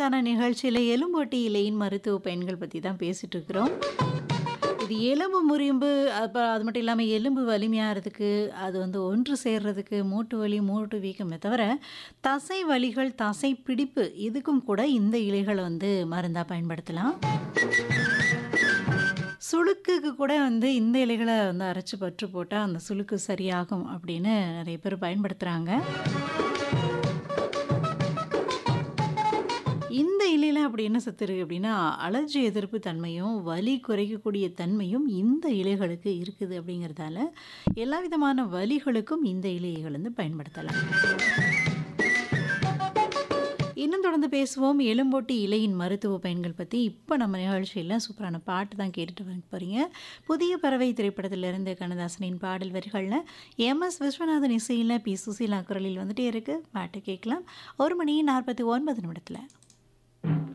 நலம்தானா நிகழ்ச்சியில் எலும்போட்டி இலையின் மருத்துவ பயன்கள் பற்றி தான் பேசிட்டு இருக்கிறோம் இது எலும்பு முறியும்பு அப்போ அது மட்டும் இல்லாமல் எலும்பு வலிமையாகிறதுக்கு அது வந்து ஒன்று சேர்றதுக்கு மூட்டு வலி மூட்டு வீக்கமே தவிர தசை வலிகள் தசை பிடிப்பு இதுக்கும் கூட இந்த இலைகளை வந்து மருந்தாக பயன்படுத்தலாம் சுளுக்குக்கு கூட வந்து இந்த இலைகளை வந்து அரைச்சி பற்று போட்டால் அந்த சுளுக்கு சரியாகும் அப்படின்னு நிறைய பேர் பயன்படுத்துகிறாங்க இந்த இலையில அப்படி என்ன சத்து இருக்குது அப்படின்னா அலர்ஜி எதிர்ப்பு தன்மையும் வலி குறைக்கக்கூடிய தன்மையும் இந்த இலைகளுக்கு இருக்குது அப்படிங்கிறதால எல்லா விதமான வலிகளுக்கும் இந்த இலைகள் வந்து பயன்படுத்தலாம் இன்னும் தொடர்ந்து பேசுவோம் எலும்போட்டி இலையின் மருத்துவ பயன்கள் பற்றி இப்போ நம்ம நிகழ்ச்சியில் சூப்பரான பாட்டு தான் கேட்டுட்டு வர போகிறீங்க புதிய பறவை திரைப்படத்திலிருந்து கண்ணதாசனின் பாடல் வரிகளில் எம் எஸ் விஸ்வநாதன் இசையில் பி சுசீலா குரலில் வந்துட்டே இருக்குது பாட்டு கேட்கலாம் ஒரு மணி நாற்பத்தி ஒன்பது நிமிடத்தில்